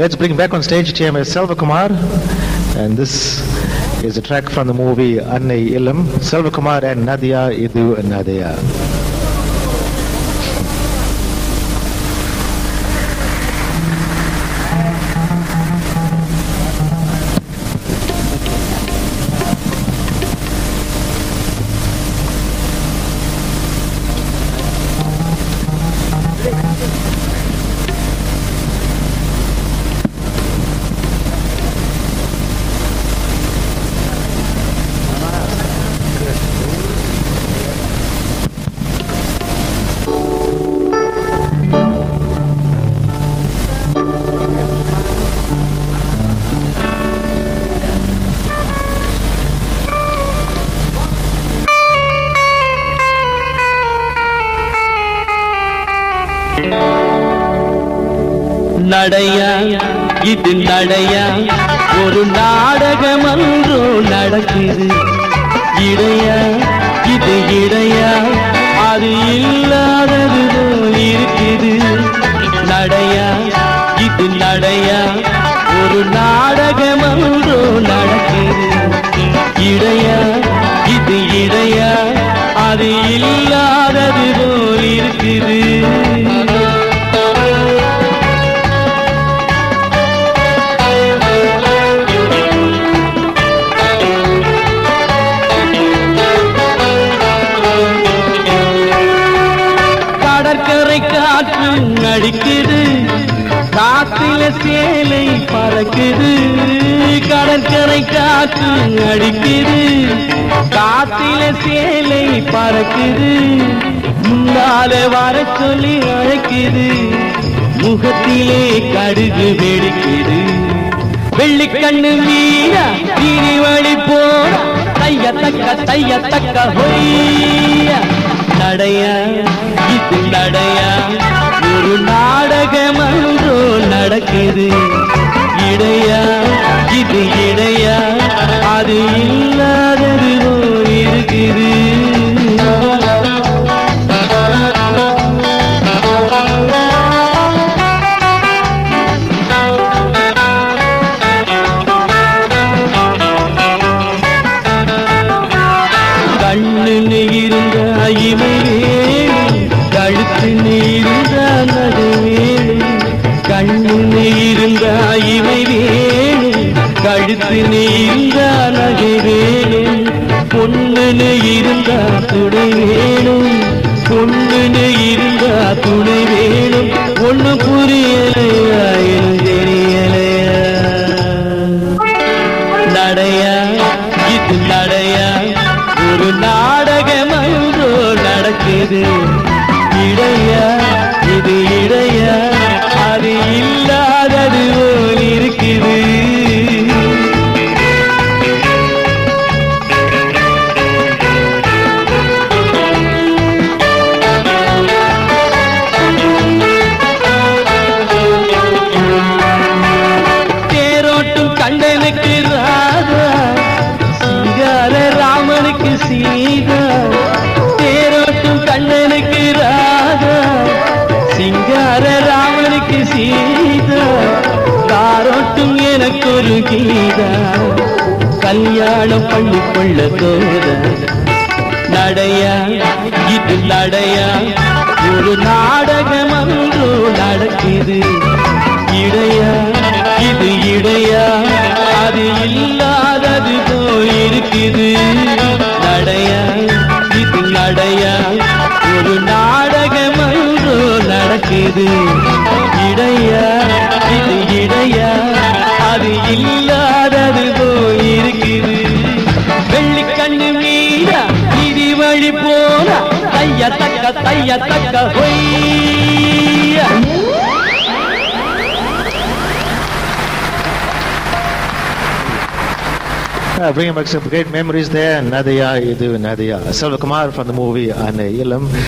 Let's bring back on stage TMS Selva Kumar. And this is a track from the movie Annai Illam. Selva Kumar and Nadia Idu Nadia. நடையா இது நடையா ஒரு நாடகம் அன்றோ நடக்குது இடையா இது இடையா அது இல்லாதது போல் இருக்குது நடையா இது நடையா ஒரு நாடகம் அன்றோ நடக்குது இடையா இது இடையா அது இல்லாதது போல் இருக்குது கடற்கரை காற்று அடிக்குது காத்தில சேலை பறக்குது கடற்கரை காற்று அடிக்குது காத்தில சேலை பறக்குது முன்னால வர சொல்லி அழைக்குது முகத்திலே கடுகு வெடிக்குது வெள்ளிக்கண்ணு வீரா வீரி வழி போட தைய தக்க தைய தக்க ஹொய்யா நடையா இது நடையா ஒரு நாடகம் அன்றோ நடக்குது இடையா இது இடையா அது இல்லாதது போல் இருக்குது கண்ணுன்னு இருந்த இமை வேணும் கழுத்துன்னு இருந்த நடு வேணும் கண்ணுன்னு இருந்த இமை வேணும் கழுத்துன்னு இருந்த நகை வேணும் பொண்ணுன்னு இருந்த துணை வேணும் பொண்ணுன்னு இருந்த துணை வேணும் ஒண்ணு புரியலையா எனக்கு தெரியலையா நடையா இது நடையா ஒரு நாடகம் அன்றோ நடக்குது இடையா இது இடையா அது இல்லாதது போல் இருக்குது தேரோட்டும் கண்டனுக்கு ராதா சிங்கார ராமனுக்கு சீதா தேரோட்டும் கண்ணனுக்கு ராதா சிங்கார ராமனுக்கு சீதா தாரோட்டும் எனக்கு ஒரு கீதா கல்யாணம் பண்ணி கொள்ள தோதா நடையா இது நடையா ஒரு நாடகம் அன்றோ நடக்குது இடையா இது இடையா அது இல்லாதது போல் இருக்குது நடையா இது நடையா ஒரு நாடகம் அன்றோ நடக்குது இடையா இது இடையா அது இல்லாதது போல் இருக்குது வெள்ளிக்கண்ணு மீரா இடி வழி போனா தைய தக்க தைய தக்க ஹொய்யா Uh, bringing back some great memories there. Nadia Idu Nadia. Selva Kumar from the movie Annai Illam.